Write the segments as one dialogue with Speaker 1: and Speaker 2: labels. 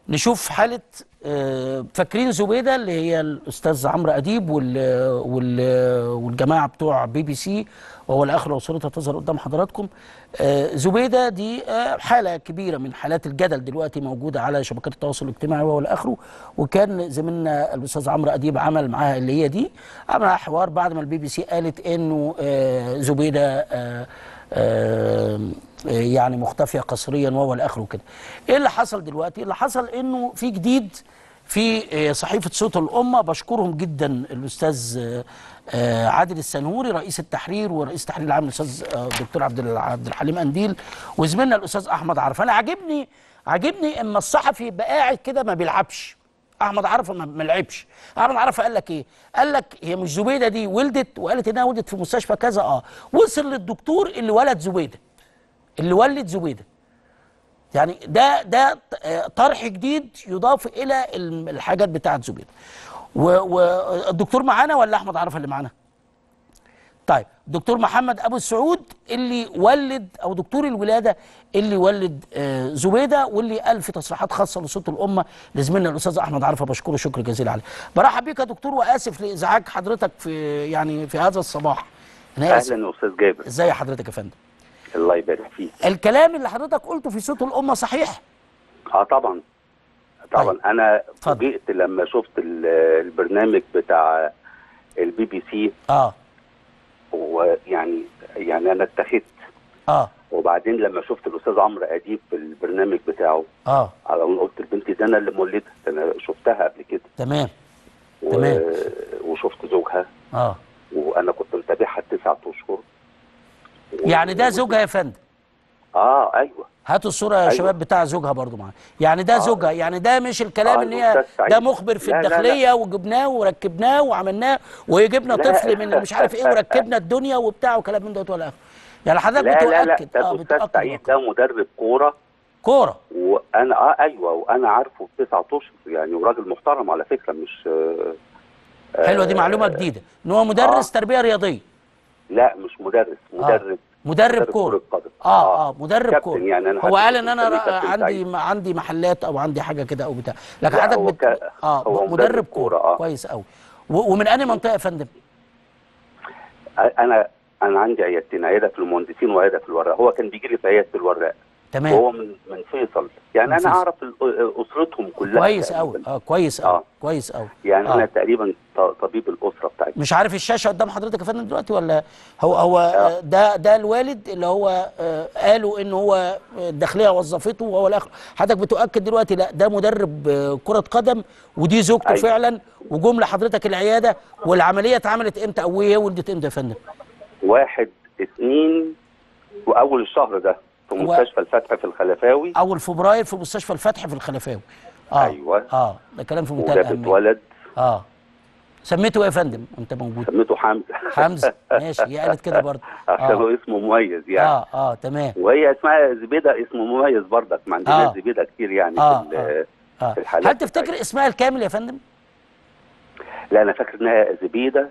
Speaker 1: نشوف حاله آه، فاكرين زبيده اللي هي الاستاذ عمرو اديب وال وال والجماعه بتوع بي بي سي وهو الاخر لو صورتها تظهر قدام حضراتكم آه، زبيده دي آه، حاله كبيره من حالات الجدل دلوقتي موجوده على شبكات التواصل الاجتماعي وهو الاخره وكان زميلنا الاستاذ عمرو اديب عمل معاها اللي هي دي عمل معاها حوار بعد ما البي بي سي قالت انه آه، زبيده آه، آه، يعني مختفيه قسريا وهو الاخر وكده ايه اللي حصل دلوقتي اللي حصل انه في جديد في آه، صحيفه صوت الامه بشكرهم جدا الاستاذ آه، آه، عادل السنهوري رئيس التحرير ورئيس التحرير العام الاستاذ آه، الدكتور عبد ال- عبد الحليم انديل وزميلنا الاستاذ احمد عرفه انا عاجبني عاجبني اما الصحفي يبقى قاعد كده ما بيلعبش احمد عرفه ما ما لعبش احمد عرفه قال لك ايه قال لك هي مش زبيده دي ولدت وقالت انها ولدت في مستشفى كذا اه وصل للدكتور اللي ولد زبيده اللي ولد زبيده يعني ده ده آه، طرح جديد يضاف الى الم- الحاجات بتاعت زبيده والدكتور معانا ولا احمد عرفه اللي معانا طيب دكتور محمد ابو السعود اللي ولد او دكتور الولاده اللي ولد آه، زبيده واللي قال في تصريحات خاصه لصوت الامه لزميلنا الاستاذ احمد عرفه بشكره شكر جزيل عليه برحب بيك يا دكتور واسف لازعاج حضرتك في يعني في هذا الصباح انا اسف
Speaker 2: اهلا استاذ جابر
Speaker 1: ازاي حضرتك يا فندم
Speaker 2: الله يبارك فيك
Speaker 1: الكلام اللي حضرتك قلته في صوت الامه صحيح
Speaker 2: اه طبعا طبعا
Speaker 1: طيب.
Speaker 2: انا
Speaker 1: اتفضل.
Speaker 2: فوجئت لما شفت ال- البرنامج بتاع البي بي سي
Speaker 1: اه
Speaker 2: ويعني يعني انا اتخذت
Speaker 1: اه
Speaker 2: وبعدين لما شفت الاستاذ عمرو اديب في البرنامج بتاعه
Speaker 1: اه
Speaker 2: على ما قلت البنت دي انا اللي مولدها ده انا شفتها قبل كده
Speaker 1: تمام
Speaker 2: و...
Speaker 1: تمام.
Speaker 2: وشفت زوجها
Speaker 1: اه
Speaker 2: وانا كنت متابعها تسعة اشهر و-
Speaker 1: يعني ده زوجها يا فندم
Speaker 2: اه ايوه
Speaker 1: هاتوا الصوره يا
Speaker 2: أيوة.
Speaker 1: شباب بتاع زوجها برضو معانا يعني ده
Speaker 2: آه.
Speaker 1: زوجها يعني ده مش الكلام
Speaker 2: آه،
Speaker 1: ان هي
Speaker 2: الأستاذ سعيد.
Speaker 1: ده مخبر في
Speaker 2: لا، لا، لا.
Speaker 1: الداخليه وجبناه وركبناه وعملناه وجبنا
Speaker 2: لا.
Speaker 1: طفل من مش عارف ايه وركبنا الدنيا وبتاع وكلام من دوت ولا اخره يعني حضرتك
Speaker 2: لا لا لا
Speaker 1: بتؤكد
Speaker 2: ده
Speaker 1: اه
Speaker 2: الاستاذ
Speaker 1: بتؤكد
Speaker 2: سعيد
Speaker 1: واقع.
Speaker 2: ده مدرب كوره
Speaker 1: كوره
Speaker 2: وانا اه ايوه وانا عارفه تسعة اشهر يعني وراجل محترم على فكره مش آه
Speaker 1: حلوه دي معلومه جديده ان هو مدرس تربيه رياضيه
Speaker 2: لا مش مدرس مدرب
Speaker 1: مدرب كوره
Speaker 2: كرة قدم.
Speaker 1: اه اه مدرب
Speaker 2: كابتن
Speaker 1: كوره
Speaker 2: يعني أنا
Speaker 1: هو
Speaker 2: حتى
Speaker 1: قال
Speaker 2: كنت
Speaker 1: ان انا
Speaker 2: مسميه
Speaker 1: را-
Speaker 2: كابتن
Speaker 1: عندي
Speaker 2: سعيد.
Speaker 1: ما عندي محلات او عندي حاجه كده او بتاع لكن
Speaker 2: لا،
Speaker 1: حضرتك
Speaker 2: هو
Speaker 1: بت...
Speaker 2: ك-
Speaker 1: اه
Speaker 2: هو
Speaker 1: مدرب
Speaker 2: مدرب
Speaker 1: كوره
Speaker 2: كورة، آه.
Speaker 1: كويس قوي و... ومن انهي منطقه يا فندم
Speaker 2: انا انا عندي عيادتين عياده في المهندسين وعياده في الوراق هو كان بيجي لي في عياده الوراق
Speaker 1: تمام
Speaker 2: وهو من من فيصل يعني
Speaker 1: من
Speaker 2: انا
Speaker 1: فيصل.
Speaker 2: اعرف ال- اسرتهم كلها
Speaker 1: كويس
Speaker 2: تقريباً.
Speaker 1: قوي اه كويس قوي
Speaker 2: آه.
Speaker 1: كويس قوي
Speaker 2: يعني
Speaker 1: آه.
Speaker 2: انا تقريبا ط- طبيب الاسره بتاعتي
Speaker 1: مش عارف الشاشه قدام حضرتك يا فندم دلوقتي ولا هو هو آه. ده ده الوالد اللي هو آه قالوا ان هو آه، الداخليه وظفته وهو الاخر حضرتك بتؤكد دلوقتي لا ده مدرب آه، كره قدم ودي زوجته
Speaker 2: أيوة.
Speaker 1: فعلا وجم لحضرتك العياده والعمليه اتعملت امتى او هي ولدت امتى يا فندم؟
Speaker 2: واحد اثنين واول الشهر ده في
Speaker 1: و-
Speaker 2: مستشفى الفتح في الخلفاوي
Speaker 1: اول فبراير في مستشفى الفتح في الخلفاوي اه
Speaker 2: أيوة.
Speaker 1: اه ده كلام في منتهى
Speaker 2: وجابت
Speaker 1: الاهميه
Speaker 2: ولد
Speaker 1: اه سميته ايه يا فندم وانت موجود؟
Speaker 2: سميته حمزه
Speaker 1: حمزه ماشي هي قالت كده برضه
Speaker 2: عشان
Speaker 1: اه
Speaker 2: هو اسمه مميز يعني
Speaker 1: اه اه تمام
Speaker 2: وهي اسمها زبيده اسمه مميز برضك ما عندناش
Speaker 1: آه.
Speaker 2: زبيده كتير يعني
Speaker 1: آه،
Speaker 2: في, ال-
Speaker 1: اه
Speaker 2: في الحالات
Speaker 1: هل تفتكر اسمها الكامل يا فندم؟
Speaker 2: لا انا فاكر انها زبيده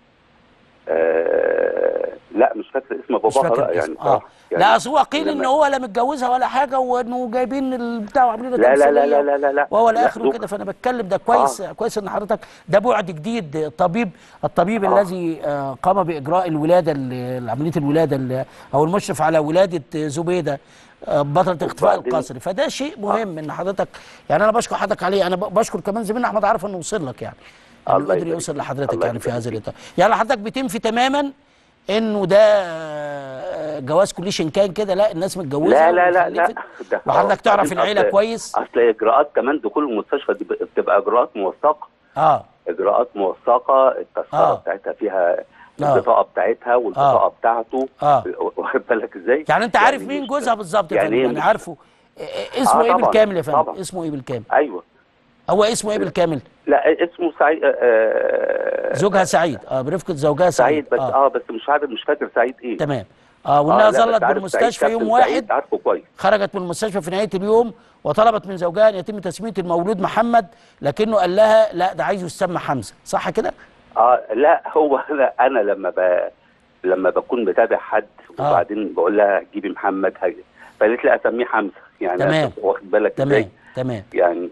Speaker 2: آه لا مش فاكر اسم
Speaker 1: مش
Speaker 2: باباها
Speaker 1: فاكر
Speaker 2: بقى
Speaker 1: الاسم
Speaker 2: يعني
Speaker 1: اه
Speaker 2: بصراحة. يعني
Speaker 1: لا اصل هو قيل ان
Speaker 2: لما-
Speaker 1: هو لا متجوزها ولا حاجه وانه جايبين البتاع وعاملين له
Speaker 2: لا لا لا
Speaker 1: تمثيلية
Speaker 2: لا لا لا لا
Speaker 1: وهو
Speaker 2: لا،
Speaker 1: الاخر
Speaker 2: زوج-
Speaker 1: كده فانا بتكلم ده كويس
Speaker 2: آه.
Speaker 1: كويس ان حضرتك ده بعد جديد طبيب الطبيب
Speaker 2: آه.
Speaker 1: الذي آه قام باجراء الولاده ال- عمليه الولاده ال- او المشرف على ولاده زبيده آه، بطلة اختفاء
Speaker 2: وبعدين-
Speaker 1: القسري فده شيء مهم ان حضرتك يعني انا بشكر حضرتك عليه انا ب- بشكر كمان زميلنا احمد عارف انه وصل لك يعني انه
Speaker 2: الله
Speaker 1: قدر
Speaker 2: يبارك
Speaker 1: يوصل
Speaker 2: فيك.
Speaker 1: لحضرتك
Speaker 2: الله
Speaker 1: يعني في
Speaker 2: يبارك
Speaker 1: هذا
Speaker 2: فيك.
Speaker 1: الاطار يعني حضرتك بتنفي تماما انه ده آه، جواز كليشن كان كده لا الناس متجوزه
Speaker 2: لا لا لا لا
Speaker 1: وخلفت.
Speaker 2: ده-
Speaker 1: وحضرتك
Speaker 2: آه،
Speaker 1: تعرف
Speaker 2: بعدين
Speaker 1: العيله
Speaker 2: أصل-
Speaker 1: كويس
Speaker 2: اصل اجراءات كمان دخول المستشفى دي ب- بتبقى اجراءات موثقه
Speaker 1: اه
Speaker 2: اجراءات موثقه التذكره
Speaker 1: آه.
Speaker 2: بتاعتها فيها
Speaker 1: آه.
Speaker 2: البطاقه بتاعتها والبطاقه بتاعته
Speaker 1: آه.
Speaker 2: واخد بالك ازاي؟
Speaker 1: يعني انت عارف
Speaker 2: يعني
Speaker 1: مين
Speaker 2: مش-
Speaker 1: جوزها بالظبط يا
Speaker 2: يعني
Speaker 1: فندم
Speaker 2: إيه
Speaker 1: يعني
Speaker 2: مش-
Speaker 1: عارفه إيه- إيه اسمه
Speaker 2: آه
Speaker 1: ايه
Speaker 2: طبعاً،
Speaker 1: بالكامل يا فندم
Speaker 2: طبعاً.
Speaker 1: اسمه ايه بالكامل
Speaker 2: ايوه
Speaker 1: هو اسمه ايه بالكامل
Speaker 2: لا اسمه سعيد آه
Speaker 1: زوجها سعيد اه برفقه زوجها سعيد,
Speaker 2: سعيد بس اه, آه بس مش عارف مش فاكر سعيد ايه
Speaker 1: تمام اه وانها
Speaker 2: آه لا،
Speaker 1: ظلت
Speaker 2: بس عارف
Speaker 1: بالمستشفى
Speaker 2: سعيد،
Speaker 1: يوم
Speaker 2: كابتن
Speaker 1: واحد
Speaker 2: سعيد عارفه كويس
Speaker 1: خرجت من المستشفى في نهايه اليوم وطلبت من زوجها ان يتم تسميه المولود محمد لكنه قال لها لا ده عايزه يسمى حمزه صح كده؟
Speaker 2: اه لا هو انا انا لما ب... لما بكون بتابع حد
Speaker 1: آه.
Speaker 2: وبعدين بقول لها جيبي محمد هاي فقالت لي اسميه حمزه يعني
Speaker 1: تمام.
Speaker 2: واخد بالك
Speaker 1: تمام
Speaker 2: ازاي
Speaker 1: تمام
Speaker 2: يعني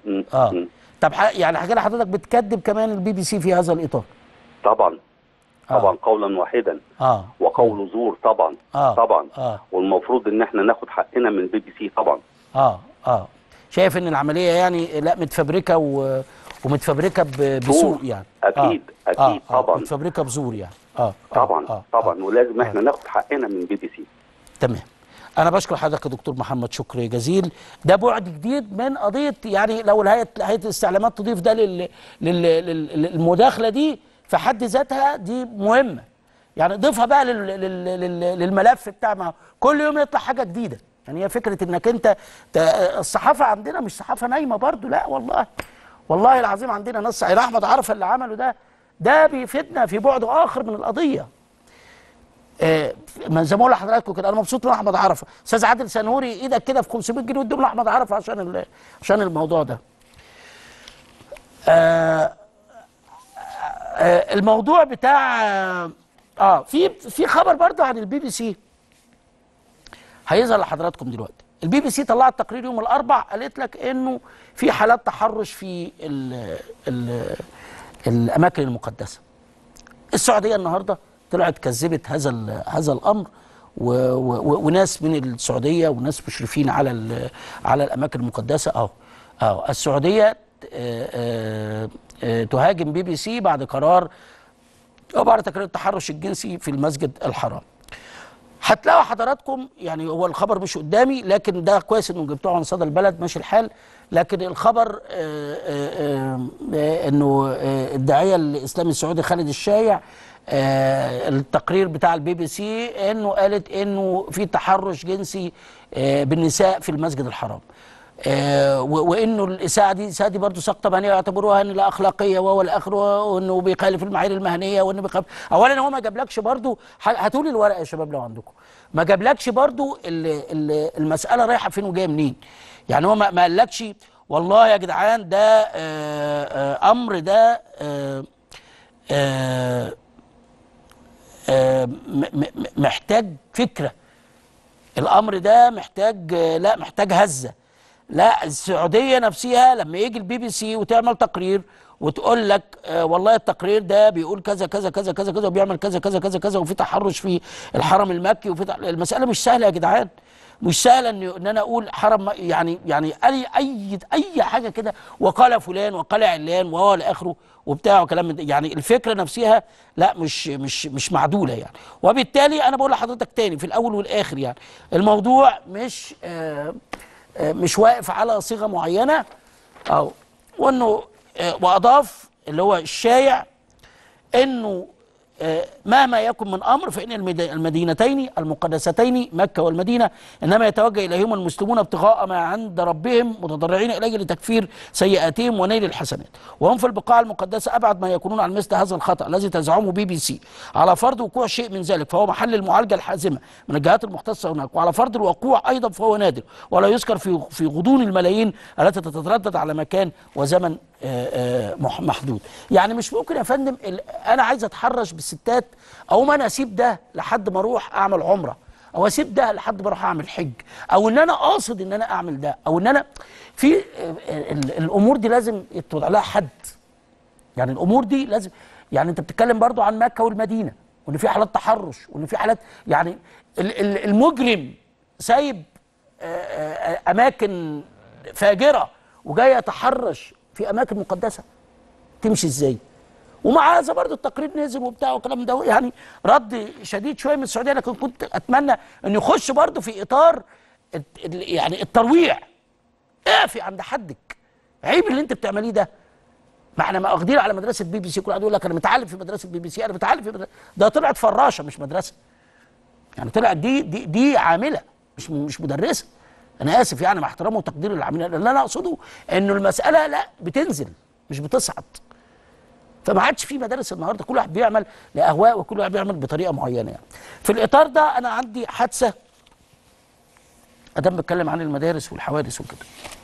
Speaker 2: م-
Speaker 1: اه
Speaker 2: م.
Speaker 1: طب ح- يعني حاجه حضرتك بتكذب كمان البي بي سي في هذا الاطار
Speaker 2: طبعا
Speaker 1: آه.
Speaker 2: طبعا قولا واحدا
Speaker 1: اه
Speaker 2: وقول زور طبعا
Speaker 1: آه.
Speaker 2: طبعا
Speaker 1: اه
Speaker 2: والمفروض ان احنا ناخد حقنا من بي بي سي طبعا
Speaker 1: اه اه شايف ان العمليه يعني لا متفبركه و... ومتفبركه ب... بسوء يعني
Speaker 2: أكيد،
Speaker 1: آه.
Speaker 2: أكيد،
Speaker 1: آه.
Speaker 2: طبعاً.
Speaker 1: آه. متفبركه بزور يعني اه آه.
Speaker 2: طبعا
Speaker 1: آه.
Speaker 2: طبعا ولازم
Speaker 1: آه.
Speaker 2: احنا ناخد حقنا من بي بي سي
Speaker 1: تمام انا بشكر حضرتك يا دكتور محمد شكر جزيل ده بعد جديد من قضيه يعني لو الهيئه هيئه الاستعلامات تضيف ده لل... لل... لل... للمداخله دي في حد ذاتها دي مهمه يعني ضيفها بقى لل... لل... لل... للملف بتاع ما كل يوم يطلع حاجه جديده يعني هي فكره انك انت ت... الصحافه عندنا مش صحافه نايمه برضو لا والله والله العظيم عندنا ناس يعني احمد عرفه اللي عمله ده ده بيفيدنا في بعد اخر من القضيه آه، ما زي ما اقول لحضراتكم كده انا مبسوط من احمد عرفه استاذ عادل سنوري ايدك كده في 500 جنيه واديهم لاحمد عرفه عشان ال- عشان الموضوع ده آه آه الموضوع بتاع اه آه، في في خبر برضه عن البي بي سي هيظهر لحضراتكم دلوقتي البي بي سي طلعت تقرير يوم الاربع قالت لك انه في حالات تحرش في ال ال الاماكن المقدسه السعوديه النهارده طلعت كذبت هذا ال- هذا الامر و و وناس من السعوديه وناس مشرفين على ال- على الاماكن المقدسه اهو اهو السعوديه آه، آه، آه، تهاجم بي بي سي بعد قرار او بعد تقرير التحرش الجنسي في المسجد الحرام هتلاقوا حضراتكم يعني هو الخبر مش قدامي لكن ده كويس انه جبتوه عن صدى البلد ماشي الحال لكن الخبر آه، آه، آه، انه آه، الداعيه الاسلامي السعودي خالد الشايع آه، التقرير بتاع البي بي سي انه قالت انه في تحرش جنسي آه، بالنساء في المسجد الحرام آه، و- وانه الاساءه دي الاساءه دي برضه سقطه مهنيه يعتبروها ان لا اخلاقيه وهو الاخر وانه بيخالف المعايير المهنيه وانه بيخالف اولا هو ما جابلكش برضه ح- هاتوا لي الورق يا شباب لو عندكم ما جابلكش برضه ال- ال- المساله رايحه فين وجايه منين يعني هو ما ما قالكش والله يا جدعان ده آه، آه، امر ده آه، آه، آه، م- م- م- محتاج فكره الامر ده محتاج لا محتاج هزه لا السعوديه نفسها لما يجي البي بي سي وتعمل تقرير وتقول لك آه والله التقرير ده بيقول كذا كذا كذا كذا كذا وبيعمل كذا كذا كذا كذا وفي تحرش في الحرم المكي وفي تح- المساله مش سهله يا جدعان مش سهله ان ان انا اقول حرم م- يعني يعني اي اي اي حاجه كده وقال فلان وقال علان وهو لاخره وبتاع وكلام من ده. يعني الفكره نفسها لا مش مش مش معدوله يعني وبالتالي انا بقول لحضرتك تاني في الاول والاخر يعني الموضوع مش آه آه مش واقف على صيغه معينه او وانه آه واضاف اللي هو الشايع انه آه، مهما يكن من امر فان المد- المدينتين المقدستين مكه والمدينه انما يتوجه اليهما المسلمون ابتغاء ما عند ربهم متضرعين اليه لتكفير سيئاتهم ونيل الحسنات وهم في البقاع المقدسه ابعد ما يكونون عن مثل هذا الخطا الذي تزعمه بي بي سي على فرض وقوع شيء من ذلك فهو محل المعالجه الحازمه من الجهات المختصه هناك وعلى فرض الوقوع ايضا فهو نادر ولا يذكر في في غضون الملايين التي تتردد على مكان وزمن آه، آه، مح- محدود يعني مش ممكن يا فندم ال- انا عايز اتحرش بالستات او ما انا اسيب ده لحد ما اروح اعمل عمره او اسيب ده لحد ما اروح اعمل حج او ان انا قاصد ان انا اعمل ده او ان انا في آه، ال- الامور دي لازم يتوضع لها حد يعني الامور دي لازم يعني انت بتتكلم برضو عن مكه والمدينه وان في حالات تحرش وان في حالات يعني ال- ال- المجرم سايب آه، آه، اماكن فاجره وجاي يتحرش في اماكن مقدسه تمشي ازاي ومع هذا برضه التقرير نزل وبتاع والكلام ده يعني رد شديد شويه من السعوديه لكن كنت اتمنى انه يخش برضه في اطار الت- ال- يعني الترويع اقفي عند حدك عيب اللي انت بتعمليه ده ما احنا ما واخدين على مدرسه بي بي سي كل واحد يقول لك انا متعلم في مدرسه بي بي سي انا متعلم في مدرسة ده طلعت فراشه مش مدرسه يعني طلعت دي دي دي عامله مش مش مدرسه انا اسف يعني مع احترامي وتقديري للعاملين اللي انا اقصده انه المساله لا بتنزل مش بتصعد فما عادش في مدارس النهارده كل واحد بيعمل لاهواء وكل واحد بيعمل بطريقه معينه يعني في الاطار ده انا عندي حادثه ادام بتكلم عن المدارس والحوادث وكده